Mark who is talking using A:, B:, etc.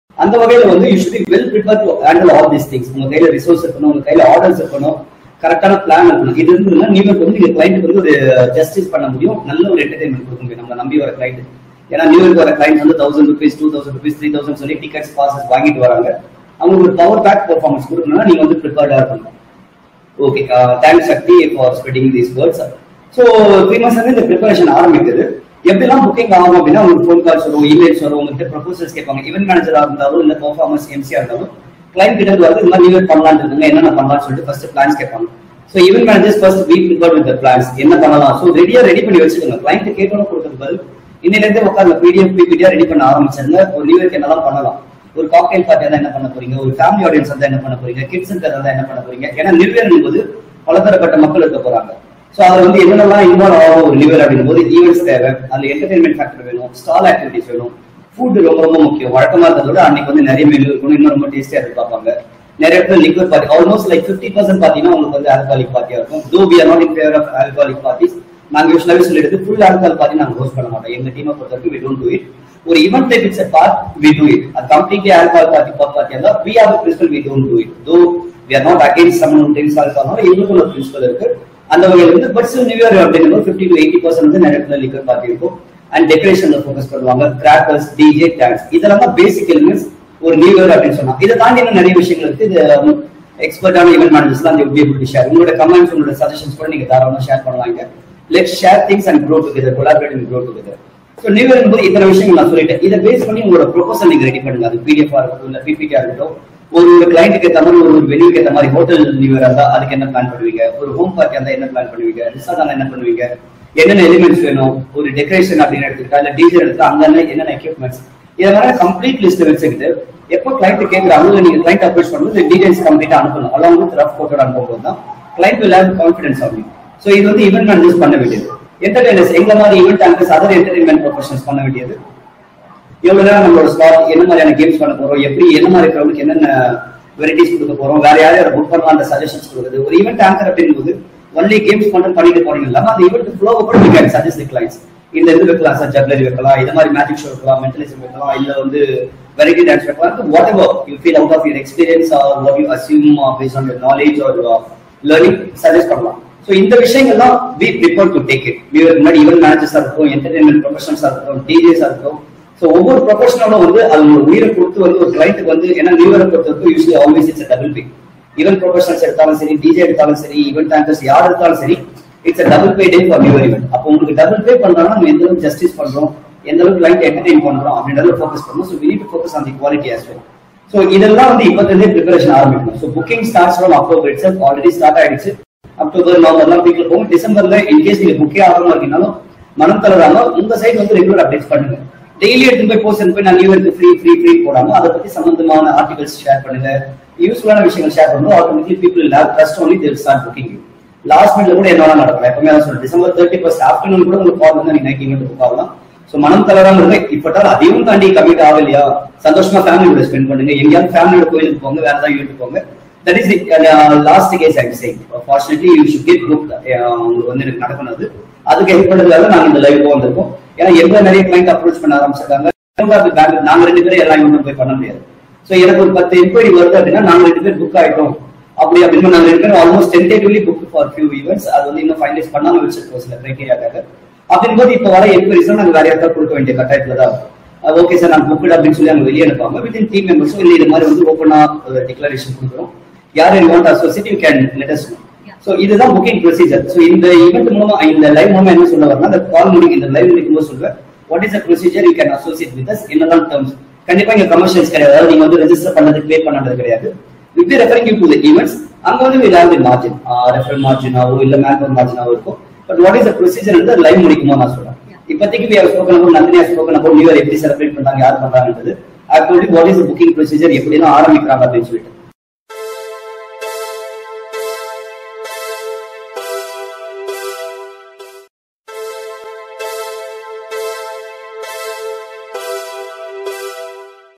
A: அந்த வகையில வந்து you should be well prepare to handle all these things உங்க கையில ரிசோர்ஸ் இருக்கணும் உங்க கையில ஆர்டர்ஸ் இருக்கணும் கரெக்டான பிளான் இருக்கணும் இது இருந்ததுன்னா நீங்க வந்து நீங்க கிளைண்ட் வந்து ஒரு ஜஸ்டிஸ் பண்ண முடியும் நல்ல ஒரு என்டர்டைன்மெண்ட் கொடுக்க முடியும் நம்ம நம்பி வர கிளைண்ட் ஏன்னா நியூ இயர்க்கு வர கிளைண்ட் வந்து thousand rupees two thousand rupees three thousand சொல்லி டிக்கெட்ஸ் பாசஸ் வாங்கிட்டு வராங்க அவங்களுக்கு ஒரு பவர் பேக் பெர்ஃபார்மன்ஸ் கொடுக்கணும்னா நீங்க வந்து ப்ரிப்பேர்டா இருக்கணும் okay thanks Shakti for spreading these words so three months வந்து இந்த ப்ரிப்பரேஷன் ஆரம்பிக்குது எப்படிலாம் புக்கிங் ஆகும் அப்படின்னா உங்களுக்கு ஃபோன் கால்ஸ் வரும் இமெயில்ஸ் வரும் உங்ககிட்ட ப்ரொபோசல்ஸ் கேட்பாங்க ஈவென்ட் மேனேஜரா இருந்தாலும் இல்ல பர்ஃபார்மன்ஸ் எம்சியா இருந்தாலும் கிளைண்ட் கிட்ட இருந்து வந்து இந்த மாதிரி நியூ பண்ணலாம்னு இருக்குங்க என்னென்ன பண்ணலாம்னு சொல்லிட்டு ஃபர்ஸ்ட் பிளான்ஸ் கேட்பாங்க so event managers first week prepare with plans என்ன பண்ணலாம் ஸோ ரெடியா ரெடி பண்ணி வச்சுக்கோங்க கிளைண்ட் கேட்கணும் கொடுக்கறது பதில் இன்னில இருந்தே உட்காந்து பிடிஎஃப் பிபிடியா ரெடி பண்ண ஆரம்பிச்சிருங்க ஒரு நியூ இயர்க்கு என்னெல்லாம் பண்ணலாம் ஒரு காக்டெயில் பார்ட்டி தான் என்ன பண்ண போறீங்க ஒரு ஃபேமிலி ஆடியன்ஸ் வந்து என்ன பண்ண போறீங்க கிட்ஸ் தான் என்ன பண்ண போறீங்க ஏன்னா நியூ இயர் என்பது பலதரப்பட்ட மக்கள் இருக்க போறாங்க ஸோ அதுல வந்து என்னென்னலாம் இன்வால்வ் ஆகும் ஒரு நியூ இயர் அப்படிங்கும் போது ஈவெண்ட்ஸ் தேவை அதுல என்டர்டைன்மெண்ட் ஃபேக்டர் வேணும் ஸ்டால் ஆக்டிவிட்டிஸ் வேணும் ஃபுட் ரொம்ப ரொம்ப முக்கியம் வழக்கமா இருக்கிறத விட அன்னைக்கு வந்து நிறைய மெனு இருக்கணும் இன்னும் ரொம்ப டேஸ்டியா எதிர்பார்ப்பாங்க நிறைய இடத்துல liquid party almost like fifty percent பாத்தீங்கன்னா உங்களுக்கு வந்து ஆல்காலிக் பார்ட்டியா இருக்கும் do we are not in favour of alcoholic parties நாங்க யூஸ்வலாவே சொல்லிடுது ஃபுல் ஆல்கால் பார்ட்டி நாங்க ஹோஸ்ட் பண்ண மாட்டோம் எங்க டீமை பொறுத்த வரைக்கும் வி டோன்ட் டூ இட் ஒரு event type it's part we do it அது completely alcohol party bar party இருந்தா we have principle we don't do it though we are not against summon who drinks alcohol எங்களுக்கு ஒரு principle இருக்கு அந்த வகையில் வந்து but new year அப்படிங்கிறது fifty to eighty percent வந்து நிறைய இடத்துல லிக்கர் பார்ட்டி இருக்கும் அண்ட் டெக்கரேஷன்ல ஃபோக்கஸ் பண்ணுவாங்க கிராக்கர்ஸ் டிஜே டான்ஸ் இதெல்லாம் தான் பேசிக் எலிமெண்ட்ஸ் ஒரு நியூ இயர் அப்படின்னு சொன்னா இதை தாண்டி இன்னும் நிறைய விஷயங்கள் இருக்கு இது எக்ஸ்பர்ட்டான ஈவென்ட் மேனேஜர்ஸ் தான் எப்படி எப்படி ஷேர் உங்களோட கமெண்ட்ஸ் உங்களோட சஜஷன்ஸ் கூட நீங்க தாராளமா ஷேர் பண்ணலாங்க let share things and grow together collaborate and grow together so new year போது இத்தனை விஷயங்கள் நான் சொல்லிட்டேன் இதை பேஸ் பண்ணி உங்களோட ப்ரொபோசல் நீங்க ரெடி பண்ணுங்க அது பிடிஎஃப் இருக்கட்டும் இல்ல பிபிடி இருக்கட்டும் ஒரு ஒரு கிளைண்ட்டுக்கு ஏற்ற மாதிரி ஒரு ஒரு வெளியூக்கு ஏற்ற மாதிரி ஹோட்டல் நியூ இயர் இருந்தா அதுக்கு என்ன பிளான் பண்ணுவீங்க ஒரு ஹோம் பார்ட்டி இருந்தா என்ன பிளான் பண்ணுவீங்க ரிசார்ட் இருந்தா என்ன பண்ணுவீங்க என்னென்ன எலிமெண்ட்ஸ் வேணும் ஒரு டெக்கரேஷன் அப்படின்னு எடுத்துக்கிட்டா இல்ல டிஜே எடுத்தா அங்க என்னென்ன எக்யூப்மெண்ட்ஸ் இதை மாதிரி கம்ப்ளீட் லிஸ்ட் வச்சுக்கிட்டு எப்போ கிளைண்ட் கேட்குறாங்க இல்ல நீங்க கிளைண்ட் அப்ரோச் பண்ணும்போது டீடைல்ஸ் கம்ப்ளீட்டா அனுப்பணும் அலாங் வித் ரஃப் போட்டோ அனுப்பும்போது தான் கிளைண்ட் வில் ஹேவ் கான்ஃபிடன்ஸ் ஆகும் ஸோ இது வந்து ஈவென்ட் மேனேஜர்ஸ் பண்ண வேண்டியது என்டர்டைனர்ஸ் எங்க மாதிரி event anchors other entertainment professionals பண்ண வேண்டியது எவ்வளவு நேரம் நம்மளோட ஸ்லாட் என்ன மாதிரியான கேம்ஸ் பண்ண போறோம் எப்படி என்ன மாதிரி க்ரௌடுக்கு என்னென்ன வெரைட்டிஸ் கொடுக்க போறோம் வேற யாரையும் புக் பண்ணலாம் அந்த சஜஷன்ஸ் கொடுக்குறது ஒரு ஈவெண்ட் ஆங்கர் அப்படிங்கும்போது ஒன்லி கேம்ஸ் மட்டும் பண்ணிட்டு போறீங்க இல்லாம அந்த ஈவெண்ட் ஃப்ளோ கூட நீங்க சஜஸ்ட் கிளைண்ட்ஸ் இந்த இது வைக்கலாம் சார் ஜக்லரி வைக்கலாம் இந்த மாதிரி மேஜிக் ஷோ வைக்கலாம் மென்டலிசம் வைக்கலாம் இல்ல வந்து வெரைட்டி டான்ஸ் வைக்கலாம் whatever you feel out of your experience or what you assume base on your knowledge or learning suggest பண்ணலாம் ஸோ இந்த விஷயங்கள்லாம் we prepare to take it முன்னாடி ஈவென்ட் மேனேஜர்ஸா இருக்கும் என்டர்டைன்மெண்ட் ப்ரொஃபஷனல்ஸா இருக்கட்டும் டிஜேஸா இருக்கும் ஸோ ஒவ்வொரு ப்ரொஃபஷனலும் வந்து அது ஒரு உயிரை கொடுத்து வந்து ஒரு கிளைண்ட்டுக்கு வந்து ஏன்னா நியூ இயரை பொறுத்தவரைக்கும் usually always it's double pay event professionals எடுத்தாலும் சரி டிஜே எடுத்தாலும் சரி ஈவென்ட் ஆங்கர்ஸ் யார் எடுத்தாலும் சரி it's double pay day for new event அப்போ உங்களுக்கு டபுள் பே பண்றாங்கன்னா நம்ம எந்த அளவுக்கு ஜஸ்டிஸ் பண்றோம் எந்த அளவுக்கு கிளைண்ட் என்டர்டைன் பண்றோம் அப்படின்றத ஃபோக்கஸ் பண்ணணும் so we need focus on the quality as well so இதெல்லாம் வந்து இப்போதுலேருந்தே ப்ரிப்பரேஷன் ஆரம்பிக்கும் so booking starts from October it's already start ஆயிடுச்சு அக்டோபர் நவம்பர்லாம் பீக்ல போகும் டிசம்பர்ல இன்கேஸ் நீங்க புக்கே ஆகாம இருக்கீங்கனாலும் மனம் தளராம உங்க சைட் வந்து ரெகுலர் அப்டேட்ஸ் பண்ணுங்க டெய்லி எடுத்து போய் போஸ்ட் போய் நான் நியூ இயர்க்கு ஃப்ரீ ஃப்ரீ ஃப்ரீ போடாம அதை பத்தி சம்பந்தமான ஆர்டிகல்ஸ் ஷேர் பண்ணுங்க யூஸ்ஃபுல்லான விஷயங்கள் ஷேர் பண்ணுவோம் automatically people have trust only they'll start booking last மினிட்ல கூட என்ன நடக்கும் எப்பவுமே தான் சொல்றேன் டிசம்பர் தேர்ட்டி ஃபர்ஸ்ட் ஆஃப்டர்நூன் கூட உங்களுக்கு கால் வந்து நீங்க நைட் ஈவெண்ட் புக் ஆகலாம் ஸோ மனம் தளராம இருங்க இப்பட்டால் அதையும் தாண்டி கம்மிட் ஆகலையா சந்தோஷமா ஃபேமிலியோட ஸ்பெண்ட் பண்ணுங்க எங்கேயாவது ஃபேமிலியோட கோயிலுக்கு போங்க வேற ஏதாவது ஈவெண்ட் போங்க that is last case I'm saying fortunately you should get book உங்களுக்கு வந்து எனக்கு நடக்கணுது அதுக்கு ஹெல்ப் பண்ணுறதுக்காக நாங்க இந்த லைவ் வந்திருக்கோம் ஏன்னா எங்க நிறைய கிளைண்ட் அப்ரோச் பண்ண ஆரம்பிச்சிருக்காங்க நாங்க ரெண்டு பேரும் எல்லாம் இவங்க போய் பண்ண முடியாது சோ எனக்கு ஒரு பத்து என்கொயரி வருது அப்படின்னா நாங்க ரெண்டு பேர் புக் ஆயிட்டோம் அப்படி அப்படின்னு நாங்க ரெண்டு பேரும் almost tentatively book for few events அது வந்து இன்னும் ஃபைனலைஸ் பண்ணாம வச்சிருக்கோம் சில கிரைட்டீரியாக்காக அப்படிங்கும்போது இப்போ வர என்கொயரிஸ் நாங்க வேற யாருக்கா கொடுக்க வேண்டிய கட்டாயத்துல தான் ஓகே சார் நான் புக் அப்படின்னு சொல்லி அவங்க வெளியே அனுப்பாங்க வித்தின் டீம் மெம்பர்ஸும் இல்லை இது மாதிரி வந்து ஓப்பனா டிக்ளரேஷன் கொடுக்குறோம் யார் you want associate you can let us so இதுதான் புக்கிங் ப்ரொசீஜர் ஸோ இந்த ஈவெண்ட் மூலமா இந்த லைவ் மூலமா என்ன சொல்ல வரனா அந்த கால் முடிக்கும் இந்த லைவ் முடிக்கும் போது சொல்லுவேன் what is the procedure you can associate with us என்னதான் டேர்ம்ஸ் கண்டிப்பா இங்க கமர்ஷியல்ஸ் கிடையாது அதாவது நீங்க வந்து ரெஜிஸ்டர் பண்ணதுக்கு பே பண்ணது கிடையாது with referring you to the events அங்க வந்து will have the margin referral மார்ஜினாவோ இல்ல மேன்பவர் மார்ஜினாவோ இருக்கும் but what is the procedure வந்து லைவ் முடிக்குமோ நான் சொல்றேன் இப்போதைக்கு வி ஹவ் ஸ்போக்கன் அபவுட் நந்தினியா ஸ்போக்கன் அபவுட் நியூ இயர் எப்படி செலிப்ரேட் பண்றாங்க யார் பண்றாங்கன்றது actually what is booking procedure எப்படி எல்லாம் ஆரம்பிக்கிறாங்க அப்படின்னு சொல்லிட்டு